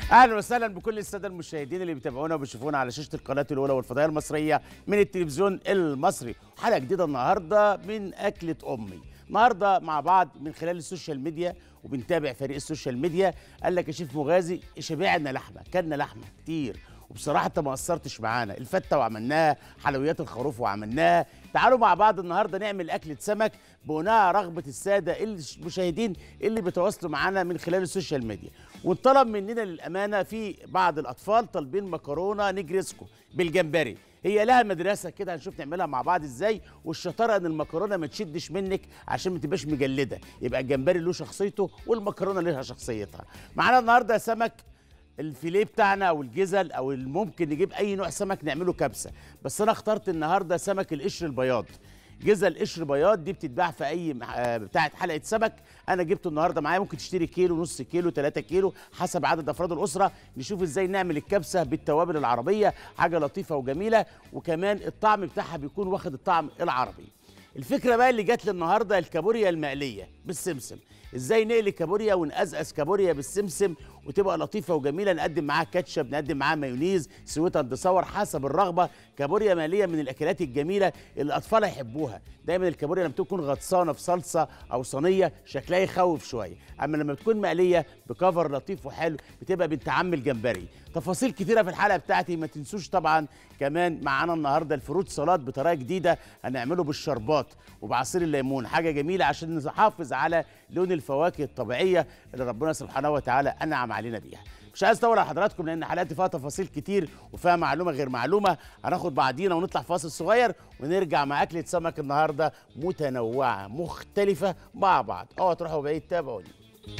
اهلا وسهلا بكل الساده المشاهدين اللي بيتابعونا وبيشوفونا على شاشه القناه الاولى والفضائيه المصريه من التلفزيون المصري حلقه جديده النهارده من اكله امي النهارده مع بعض من خلال السوشيال ميديا وبنتابع فريق السوشيال ميديا قال لك يا شيف مغازي شبعنا لحمه كلنا لحمه كتير وبصراحه انت ما قصرتش معانا الفته وعملناها حلويات الخروف وعملناها تعالوا مع بعض النهارده نعمل اكله سمك بناء رغبه الساده المشاهدين اللي بيتواصلوا معانا من خلال السوشيال ميديا وطلب مننا للامانه في بعض الاطفال طالبين مكرونه نجرسكو بالجمبري هي لها مدرسه كده هنشوف نعملها مع بعض ازاي والشطاره ان المكرونه ما تشدش منك عشان ما تبقاش مجلده يبقى الجمبري له شخصيته والمكرونه لها شخصيتها معانا النهارده سمك الفيليه بتاعنا او الجزل او ممكن نجيب اي نوع سمك نعمله كبسه بس انا اخترت النهارده سمك القشر البياض جزل قشر بياض دي بتتباع في اي بتاعه حلقه سمك انا جبته النهارده معايا ممكن تشتري كيلو نص كيلو 3 كيلو حسب عدد افراد الاسره نشوف ازاي نعمل الكبسه بالتوابل العربيه حاجه لطيفه وجميله وكمان الطعم بتاعها بيكون واخد الطعم العربي الفكره بقى اللي جات لي النهارده الكابوريا المقليه بالسمسم ازاي نقلي كابوريا ونقزقز كابوريا بالسمسم وتبقى لطيفه وجميله نقدم معاها كاتشب نقدم معاها مايونيز سويت اند صور حسب الرغبه كابوريا ماليه من الاكلات الجميله اللي الاطفال يحبوها دايما الكابوريا لما تكون غطسانه في صلصه او صينيه شكلها يخوف شويه اما لما بتكون مقليه بكفر لطيف وحلو بتبقى بنت عم الجمبري تفاصيل كتيره في الحلقه بتاعتي ما تنسوش طبعا كمان معانا النهارده الفروت سلطات بطريقه جديده هنعمله بالشربات وبعصير الليمون حاجه جميله عشان نحافظ على لون الفواكه الطبيعيه اللي ربنا سبحانه وتعالى انعم علينا بيها مش عايز اطول على حضراتكم لان حلقاتي فيها تفاصيل كتير وفيها معلومه غير معلومه هناخد بعضينا ونطلع فاصل صغير ونرجع مع اكله سمك النهارده متنوعه مختلفه مع بعض اوعوا تروحوا بعيد تابعوني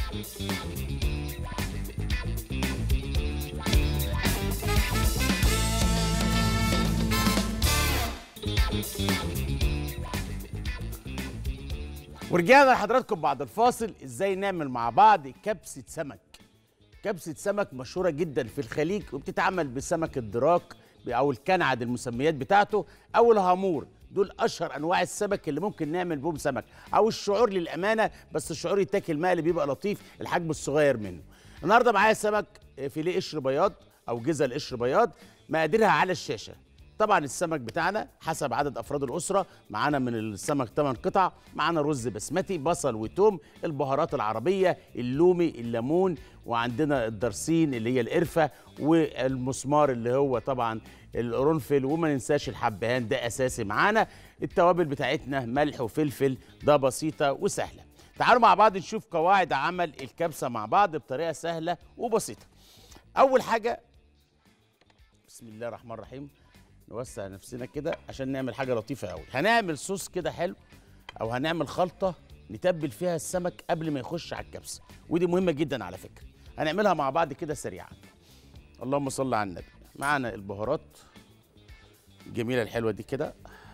ورجعنا لحضراتكم بعد الفاصل ازاي نعمل مع بعض كبسه سمك كبسه سمك مشهوره جدا في الخليج وبتتعمل بسمك الدراك او الكنعد المسميات بتاعته او الهامور دول اشهر انواع السمك اللي ممكن نعمل بهم سمك او الشعور للامانه بس الشعور يتاكل مقلي بيبقى لطيف الحجم الصغير منه النهارده معايا سمك فيليه قشر بياض او جزل قشر بياض مقاديرها على الشاشه طبعا السمك بتاعنا حسب عدد افراد الاسره معانا من السمك 8 قطع معانا رز بسمتي بصل وتوم البهارات العربيه اللومي الليمون وعندنا الدرسين اللي هي القرفه والمسمار اللي هو طبعا القرنفل وما ننساش الحبهان ده اساسي معانا التوابل بتاعتنا ملح وفلفل ده بسيطه وسهله تعالوا مع بعض نشوف قواعد عمل الكبسه مع بعض بطريقه سهله وبسيطه اول حاجه بسم الله الرحمن الرحيم نوسع نفسنا كده عشان نعمل حاجه لطيفه قوي هنعمل صوص كده حلو او هنعمل خلطه نتبل فيها السمك قبل ما يخش على الكبسه ودي مهمه جدا على فكره هنعملها مع بعض كده سريعا اللهم صل على النبي معانا البهارات الجميله الحلوه دي كده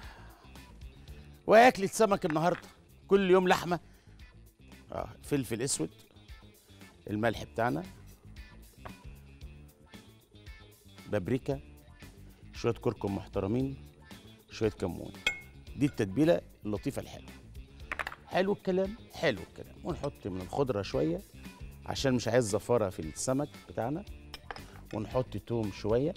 واكله سمك النهارده كل يوم لحمه اه فلفل اسود الملح بتاعنا بابريكا شويه كركم محترمين شويه كمون دي التتبيله اللطيفه الحلوه حلو الكلام حلو الكلام ونحط من الخضره شويه عشان مش عايز زفاره في السمك بتاعنا ونحط توم شويه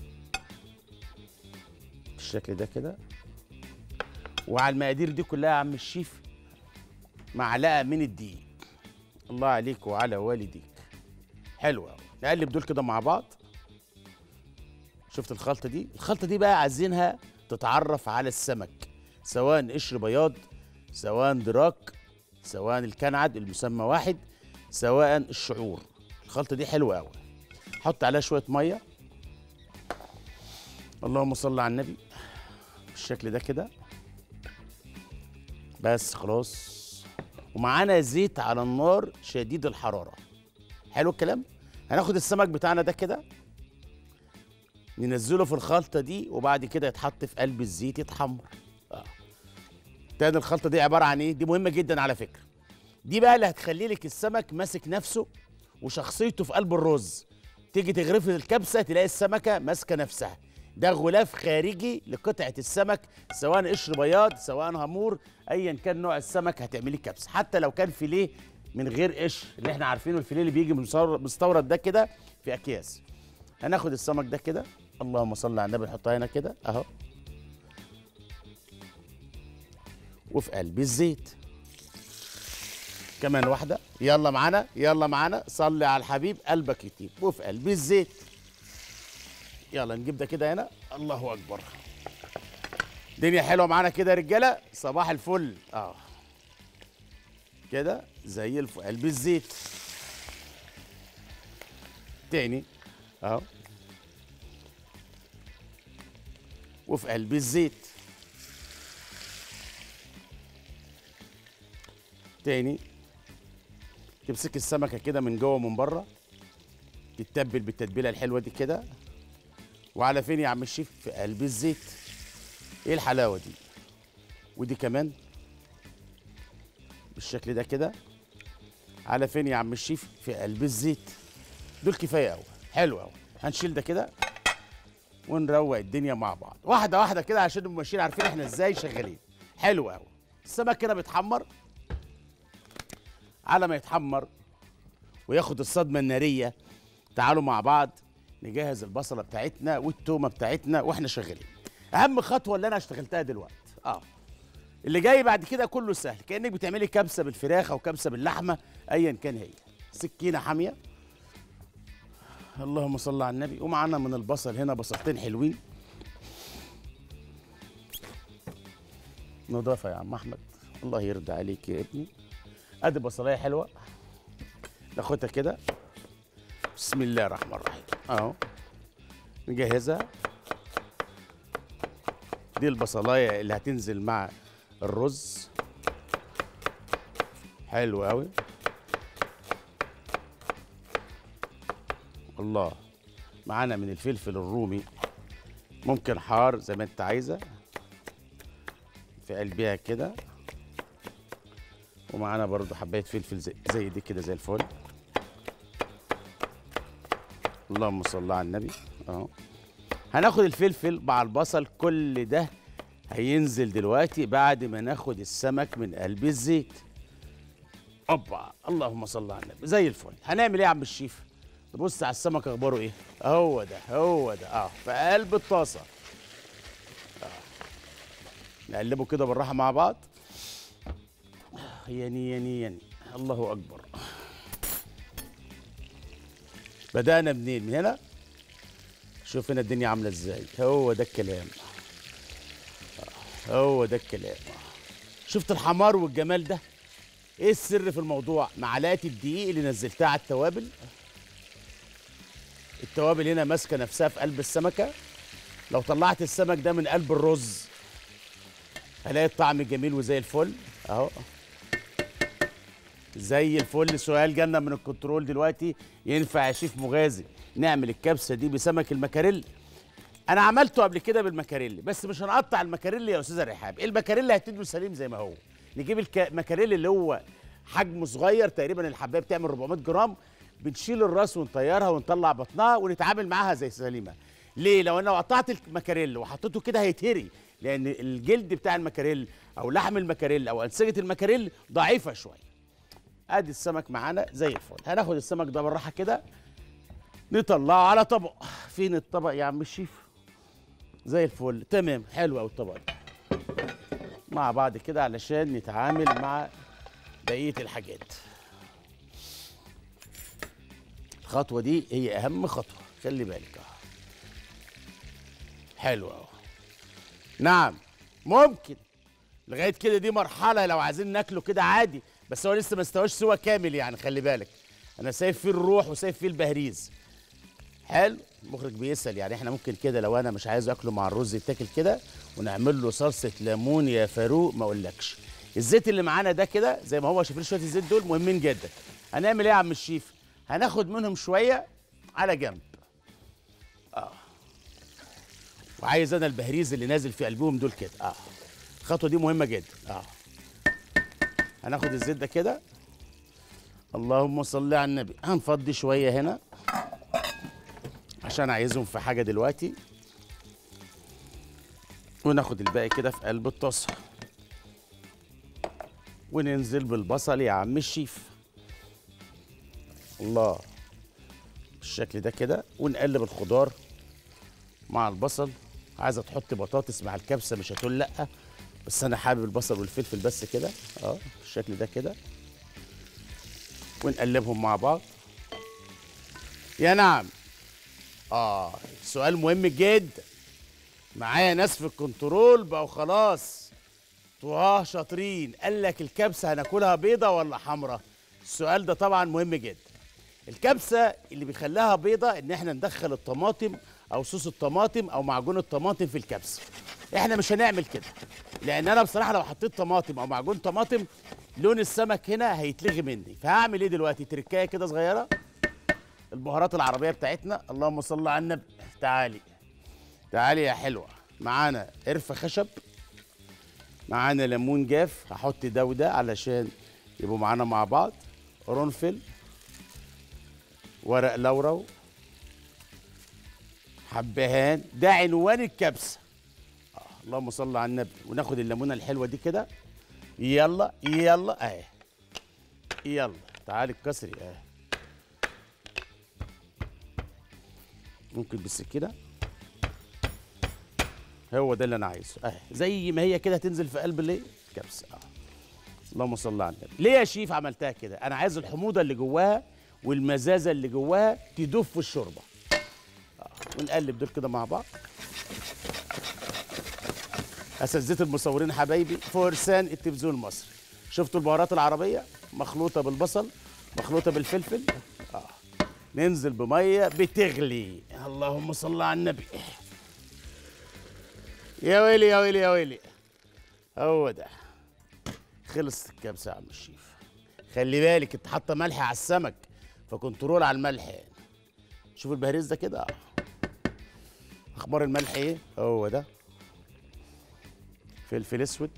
بالشكل ده كده وعلى المقادير دي كلها يا عم الشيف معلقه من الدقيق الله عليك وعلى والديك حلو قوي نقلب دول كده مع بعض شفت الخلطه دي الخلطه دي بقى عايزينها تتعرف على السمك سواء قشر بياض سواء دراك سواء الكنعد المسمى واحد سواء الشعور الخلطه دي حلوه قوي حط عليها شويه ميه اللهم صل على النبي بالشكل ده كده بس خلاص ومعانا زيت على النار شديد الحراره حلو الكلام هناخد السمك بتاعنا ده كده ننزله في الخلطه دي وبعد كده يتحط في قلب الزيت يتحمر آه. تاني الخلطه دي عباره عن ايه دي مهمه جدا على فكره دي بقى اللي هتخلي لك السمك ماسك نفسه وشخصيته في قلب الرز تيجي تغرفي الكبسه تلاقي السمكه ماسكه نفسها ده غلاف خارجي لقطعه السمك سواء قشر بياض سواء هامور ايا كان نوع السمك هتعملي كبسه حتى لو كان فيليه من غير قشر اللي احنا عارفينه الفيليه اللي بيجي مستورد ده كده في اكياس هناخد السمك ده كده اللهم صل على النبي نحطها هنا كده اهو وفي قلب الزيت كمان واحدة يلا معانا يلا معانا صلي على الحبيب قلبك يطيب وفي قلب الزيت يلا نجيب ده كده هنا الله أكبر دنيا حلوة معانا كده يا رجالة صباح الفل اه كده زي الف قلب الزيت تاني اهو وفي قلب الزيت تاني تمسك السمكه كده من جوه ومن بره تتبل بالتتبيله الحلوه دي كده وعلى فين يا عم الشيف في قلب الزيت ايه الحلاوه دي ودي كمان بالشكل ده كده على فين يا عم الشيف في قلب الزيت دول كفايه قوي حلو قوي هنشيل ده كده ونروق الدنيا مع بعض واحده واحده كده عشان نبقى ماشيين عارفين احنا ازاي شغالين حلو قوي السمك كده بيتحمر على ما يتحمر وياخد الصدمه الناريه تعالوا مع بعض نجهز البصله بتاعتنا والتومه بتاعتنا واحنا شغالين اهم خطوه اللي انا اشتغلتها دلوقتي اه اللي جاي بعد كده كله سهل كانك بتعملي كبسه بالفراخ او كبسه باللحمه ايا كان هي سكينه حاميه اللهم صل على النبي ومعانا من البصل هنا بصلتين حلوين نضافه يا عم احمد الله يرضى عليك يا ابني ادي بصلايه حلوه ناخدها كده بسم الله الرحمن الرحيم اهو نجهزها دي البصلايه اللي هتنزل مع الرز حلو قوي الله معانا من الفلفل الرومي ممكن حار زي ما انت عايزه في قلبها كده ومعانا برضو حبايه فلفل زي, زي دي كده زي الفل اللهم صل على النبي اهو هناخد الفلفل مع البصل كل ده هينزل دلوقتي بعد ما ناخد السمك من قلب الزيت اوبا اللهم صل على النبي زي الفل هنعمل ايه يا عم الشيف نبص على السمك اخباره ايه هو ده هو ده اه في قلب الطاسه آه. نقلبه كده بالراحه مع بعض يني يني يني الله اكبر بدأنا منين من هنا شوف هنا الدنيا عامله ازاي هو ده الكلام هو ده الكلام شفت الحمار والجمال ده ايه السر في الموضوع معلقه الدقيق اللي نزلتها على التوابل التوابل هنا ماسكه نفسها في قلب السمكه لو طلعت السمك ده من قلب الرز هلاقي الطعم جميل وزي الفل اهو زي الفل سؤال جالنا من الكنترول دلوقتي ينفع يا شيف مغازي نعمل الكبسه دي بسمك المكاريل انا عملته قبل كده بالمكاريل بس مش هنقطع المكاريل يا استاذه رحاب المكاريل هتدوا سليم زي ما هو نجيب المكاريل اللي هو حجمه صغير تقريبا الحبايه بتعمل 400 جرام بنشيل الراس ونطيرها ونطلع بطنها ونتعامل معاها زي سليمه ليه لو انا قطعت المكاريل وحطيته كده هيتهري لان الجلد بتاع المكاريل او لحم المكاريل او انسجه المكاريل ضعيفه شويه ادي السمك معانا زي الفل هناخد السمك ده بالراحه كده نطلعه على طبق فين الطبق يا عم الشيف زي الفل تمام حلو قوي الطبق ده مع بعض كده علشان نتعامل مع بقيه الحاجات الخطوه دي هي اهم خطوه خلي بالك اه حلو اهو نعم ممكن لغايه كده دي مرحله لو عايزين ناكله كده عادي بس هو لسه ما استواش سوا كامل يعني خلي بالك انا سايب فيه الروح وسايب فيه البهريز حلو المخرج بيسال يعني احنا ممكن كده لو انا مش عايز اكله مع الرز يتاكل كده ونعمل له صلصه ليمون يا فاروق ما اقولكش الزيت اللي معانا ده كده زي ما هو شايفين شويه الزيت دول مهمين جدا هنعمل ايه يا عم الشيف هناخد منهم شويه على جنب اه وعايز انا البهريز اللي نازل في قلبهم دول كده اه الخطوه دي مهمه جدا اه هناخد الزيت ده كده اللهم صل على النبي هنفضي شويه هنا عشان عايزهم في حاجه دلوقتي وناخد الباقي كده في قلب الطاسه وننزل بالبصل يا عم الشيف الله بالشكل ده كده ونقلب الخضار مع البصل عايزه تحط بطاطس مع الكبسه مش هتقول لا بس انا حابب البصل والفلفل بس كده اه بالشكل ده كده ونقلبهم مع بعض يا نعم اه سؤال مهم جدا معايا ناس في الكنترول بقوا خلاص طواه شاطرين قال لك الكبسه هناكلها بيضه ولا حمراء السؤال ده طبعا مهم جدا الكبسه اللي بيخليها بيضه ان احنا ندخل الطماطم او صوص الطماطم او معجون الطماطم في الكبسه احنا مش هنعمل كده لان انا بصراحه لو حطيت طماطم او معجون طماطم لون السمك هنا هيتلغي مني فهعمل ايه دلوقتي تركايه كده صغيره البهارات العربيه بتاعتنا اللهم صل على النبي تعالي تعالي يا حلوه معانا قرفه خشب معانا ليمون جاف هحط ده وده علشان يبقوا معانا مع بعض قرنفل ورق لورو حبهان ده عنوان الكبسه آه. اللهم صل على النبي وناخد الليمونه الحلوه دي كده يلا يلا اهي يلا تعالي الكسري اهي ممكن بالسكينه هو ده اللي انا عايزه اهي زي ما هي كده تنزل في قلب الايه الكبسه اه اللهم صل على النبي ليه يا شيف عملتها كده انا عايز الحموضه اللي جواها والمزازه اللي جواها تدوب في الشوربه آه. ونقلب دول كده مع بعض اساتذه المصورين حبايبي فرسان التلفزيون المصري شفتوا البهارات العربيه مخلوطه بالبصل مخلوطه بالفلفل اه ننزل بميه بتغلي اللهم صل على النبي يا ويلي يا ويلي يا ويلي هو ده خلص الكبسه يا عم الشيف خلي بالك انت حاطه ملح على السمك فكنترول على الملح يعني شوف البهريز ده كده اه اخبار الملح ايه هو ده فلفل اسود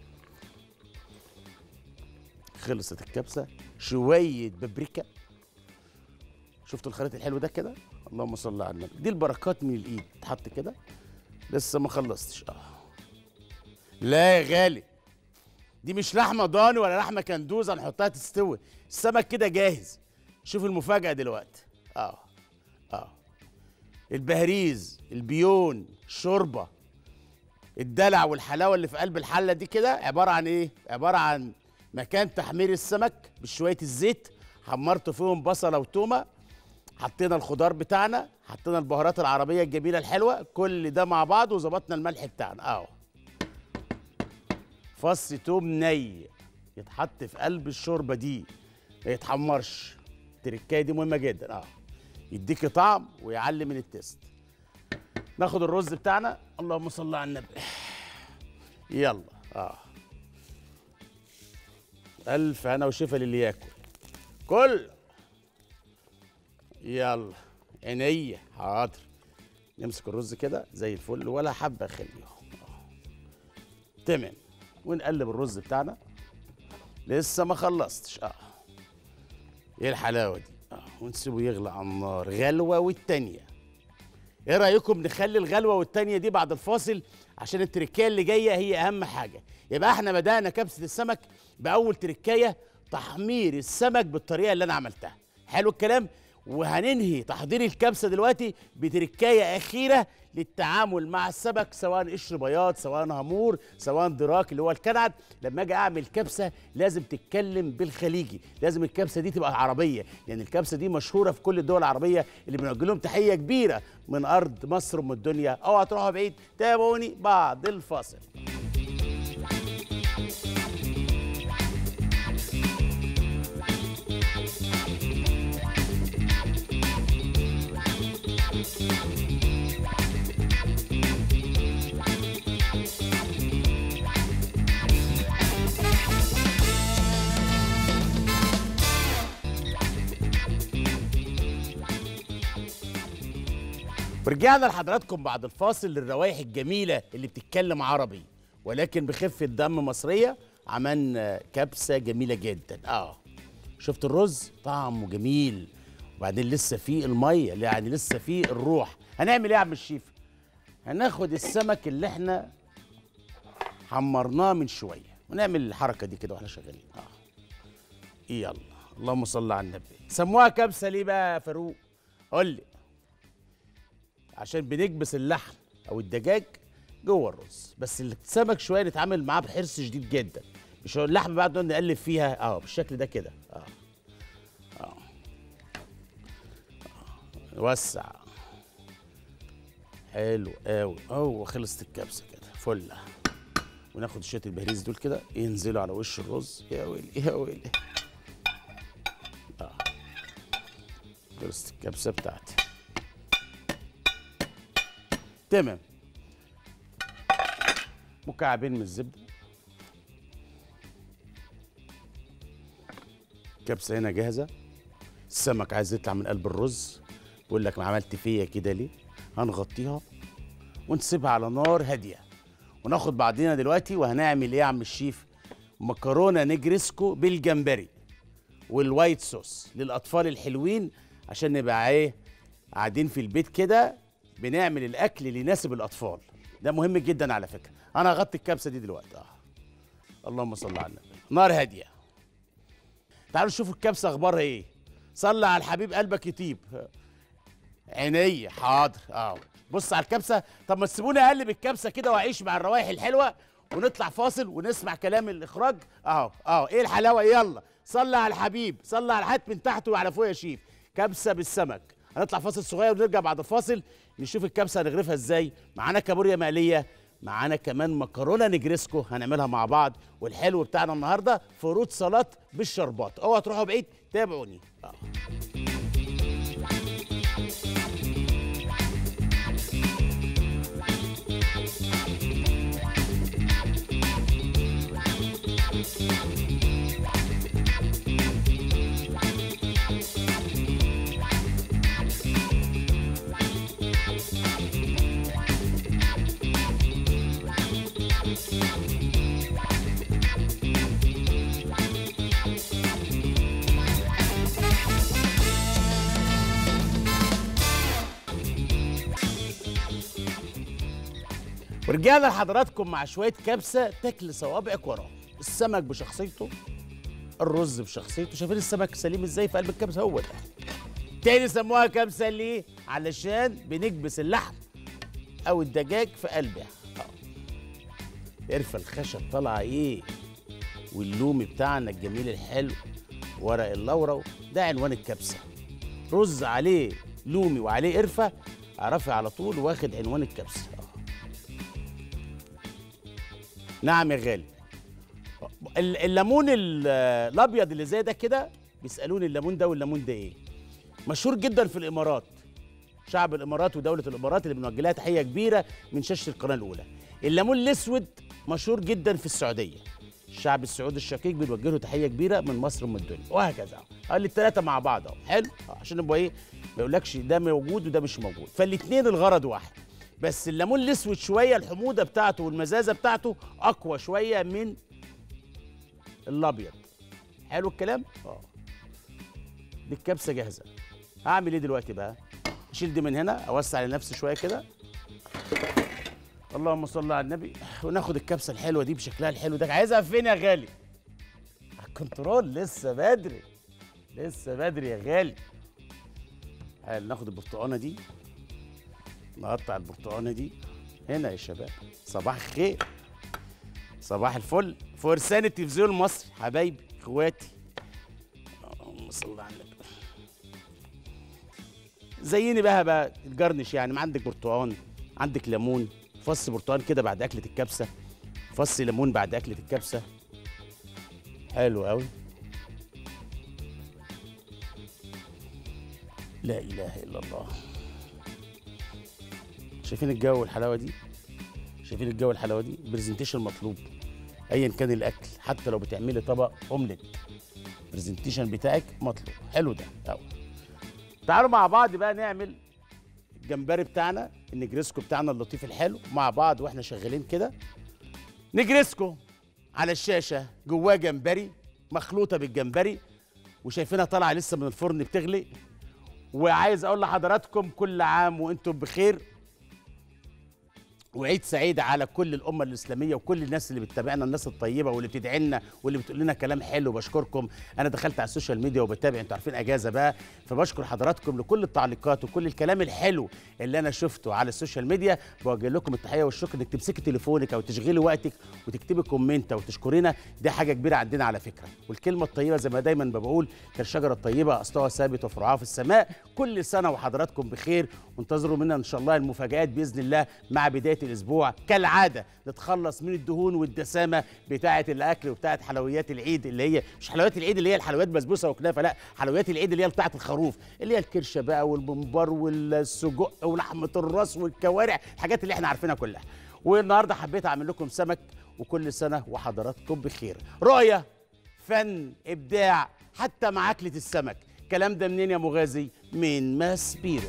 خلصت الكبسه شويه بابريكا شفتوا الخليط الحلو ده كده اللهم صل على النبي دي البركات من الايد تحط كده لسه ما خلصتش اه لا يا غالي دي مش لحمه ضاني ولا لحمه كندوز هنحطها تستوي السمك كده جاهز شوف المفاجاه دلوقتي اه اه البهريز البيون الشوربه الدلع والحلاوه اللي في قلب الحله دي كده عباره عن ايه عباره عن مكان تحمير السمك بشويه الزيت حمرت فيهم بصله وتومه حطينا الخضار بتاعنا حطينا البهارات العربيه الجميله الحلوه كل ده مع بعض وظبطنا الملح بتاعنا اهو فص توم ني يتحط في قلب الشوربه دي ما يتحمرش التركايه دي مهمه جدا اه يديكي طعم ويعلي من التست ناخد الرز بتاعنا اللهم صل على النبي يلا اه الف هنا وشفا للي ياكل كل يلا عينيا حاضر نمسك الرز كده زي الفل ولا حبه خليه تمام ونقلب الرز بتاعنا لسه ما خلصتش اه ايه الحلاوه دي اه ونسيبه يغلى على النار غلوه والتانيه ايه رايكم نخلي الغلوه والتانيه دي بعد الفاصل عشان التركايه اللي جايه هي اهم حاجه يبقى احنا بدانا كبسه السمك باول تركايه تحمير السمك بالطريقه اللي انا عملتها حلو الكلام وهننهي تحضير الكبسه دلوقتي بتركايه اخيره للتعامل مع السمك سواء قشر بياض سواء هامور سواء دراك اللي هو الكنعد لما اجي اعمل كبسه لازم تتكلم بالخليجي لازم الكبسه دي تبقى عربيه لان يعني الكبسه دي مشهوره في كل الدول العربيه اللي بنوجه لهم تحيه كبيره من ارض مصر ومن الدنيا اوعى تروحوا بعيد تابعوني بعد الفاصل ورجعنا لحضراتكم بعد الفاصل للروائح الجميلة اللي بتتكلم عربي ولكن بخفة دم مصرية عملنا كبسة جميلة جدا اه شفت الرز طعمه جميل وبعدين لسه فيه المية يعني لسه فيه الروح هنعمل ايه يا عم الشيف هناخد السمك اللي احنا حمرناه من شوية ونعمل الحركة دي كده واحنا شغالين اه يلا اللهم صل على النبي سموها كبسة ليه بقى يا فاروق قول لي عشان بنكبس اللحم او الدجاج جوه الرز بس السمك شويه نتعامل معاه بحرص شديد جدا مش هو اللحم بعد نقعد نقلب فيها اه بالشكل ده كده اه اه وسع حلو قوي اهو خلصت الكبسه كده فله وناخد شويه البهريز دول كده ينزلوا على وش الرز يا ويلي يا ويلي اه خلصت الكبسه بتاعتي تمام مكعبين من الزبده كبسه هنا جاهزه السمك عايز يطلع من قلب الرز بقول لك ما عملت فيا كده ليه هنغطيها ونسيبها على نار هاديه وناخد بعضينا دلوقتي وهنعمل ايه يا عم الشيف مكرونه نجرسكو بالجمبري والوايت صوص للاطفال الحلوين عشان نبقى ايه قاعدين في البيت كده بنعمل الاكل اللي يناسب الاطفال ده مهم جدا على فكره انا هغطي الكبسه دي دلوقتي اه اللهم صل على النبي نار هاديه تعالوا شوفوا الكبسه اخبارها ايه صلي على الحبيب قلبك يطيب عينيا حاضر اه بص على الكبسه طب ما تسيبوني اقلب الكبسه كده واعيش مع الروائح الحلوه ونطلع فاصل ونسمع كلام الاخراج اهو اهو ايه الحلاوه يلا صلي على الحبيب صلي على الحات من تحت وعلى فوق يا شيف كبسه بالسمك هنطلع فاصل صغير ونرجع بعد الفاصل نشوف الكبسه هنغرفها ازاي معانا كابوريا مقليه معانا كمان مكرونه نجرسكو هنعملها مع بعض والحلو بتاعنا النهارده فروت سلطات بالشربات اوعى تروحوا بعيد تابعوني آه. ورجعنا لحضراتكم مع شويه كبسه تاكل صوابعك وراها السمك بشخصيته الرز بشخصيته شايفين السمك سليم ازاي في قلب الكبسه هو ده تاني سموها كبسه ليه علشان بنكبس اللحم او الدجاج في قلبها اه قرفه الخشب طالعه ايه واللومي بتاعنا الجميل الحلو ورق اللورا ده عنوان الكبسه رز عليه لومي وعليه قرفه اعرفي على طول واخد عنوان الكبسه آه. نعم يا غالي ال- الليمون ال- الابيض اللي زي ده كده بيسالوني الليمون ده والليمون ده ايه مشهور جدا في الامارات شعب الامارات ودوله الامارات اللي بنوجه لها تحيه كبيره من شاشه القناه الاولى الليمون الاسود مشهور جدا في السعوديه الشعب السعودي الشقيق بنوجه له تحيه كبيره من مصر ومن الدنيا وهكذا قال لي الثلاثه مع بعض اهو حلو آه، عشان نبقى ايه ما يقولكش ده موجود وده مش موجود فالاثنين الغرض واحد بس الليمون الاسود شويه الحموضه بتاعته والمزازه بتاعته اقوى شويه من الابيض حلو الكلام اه دي الكبسه جاهزه هعمل ايه دلوقتي بقى اشيل دي من هنا اوسع لنفسي شويه كده اللهم صل على النبي وناخد الكبسه الحلوه دي بشكلها الحلو ده عايزها فين يا غالي على الكنترول لسه بدري لسه بدري يا غالي حلو ناخد البرتقانه دي نقطع البرتقانه دي هنا يا شباب صباح الخير صباح الفل فرسان التلفزيون المصري حبايبي اخواتي اللهم صل على النبي زيني بقى بقى الجرنش يعني ما عندك برتقان عندك ليمون فص برتقان كده بعد اكله الكبسه فص ليمون بعد اكله الكبسه حلو قوي لا اله الا الله شايفين الجو والحلاوه دي شايفين الجو والحلاوه دي برزنتيشن مطلوب ايا كان الاكل حتى لو بتعملي طبق اومليت البرزنتيشن بتاعك مطلوب حلو ده أوي. تعالوا مع بعض بقى نعمل الجمبري بتاعنا النجرسكو بتاعنا اللطيف الحلو مع بعض واحنا شغالين كده نجرسكو على الشاشه جواه جمبري مخلوطه بالجمبري وشايفينها طالعه لسه من الفرن بتغلي وعايز اقول لحضراتكم كل عام وانتم بخير وعيد سعيد على كل الامه الاسلاميه وكل الناس اللي بتتابعنا الناس الطيبه واللي بتدعي لنا واللي بتقول لنا كلام حلو بشكركم انا دخلت على السوشيال ميديا وبتابع انتوا عارفين اجازه بقى فبشكر حضراتكم لكل التعليقات وكل الكلام الحلو اللي انا شفته على السوشيال ميديا بوجه لكم التحيه والشكر انك تمسكي تليفونك او تشغلي وقتك وتكتبي كومنت او تشكرينا دي حاجه كبيره عندنا على فكره والكلمه الطيبه زي ما دايما بقول كالشجره الطيبه اصلها ثابت وفرعها في السماء كل سنه وحضراتكم بخير وانتظروا منا ان شاء الله المفاجات باذن الله مع بدايه الاسبوع كالعاده نتخلص من الدهون والدسامه بتاعه الاكل وبتاعه حلويات العيد اللي هي مش حلويات العيد اللي هي الحلويات بسبوسه وكنافه لا حلويات العيد اللي هي بتاعه الخروف اللي هي الكرشه بقى والممبار والسجق ولحمه الراس والكوارع الحاجات اللي احنا عارفينها كلها والنهارده حبيت اعمل لكم سمك وكل سنه وحضراتكم بخير رؤيه فن ابداع حتى مع اكله السمك الكلام ده منين يا مغازي من ماسبيرو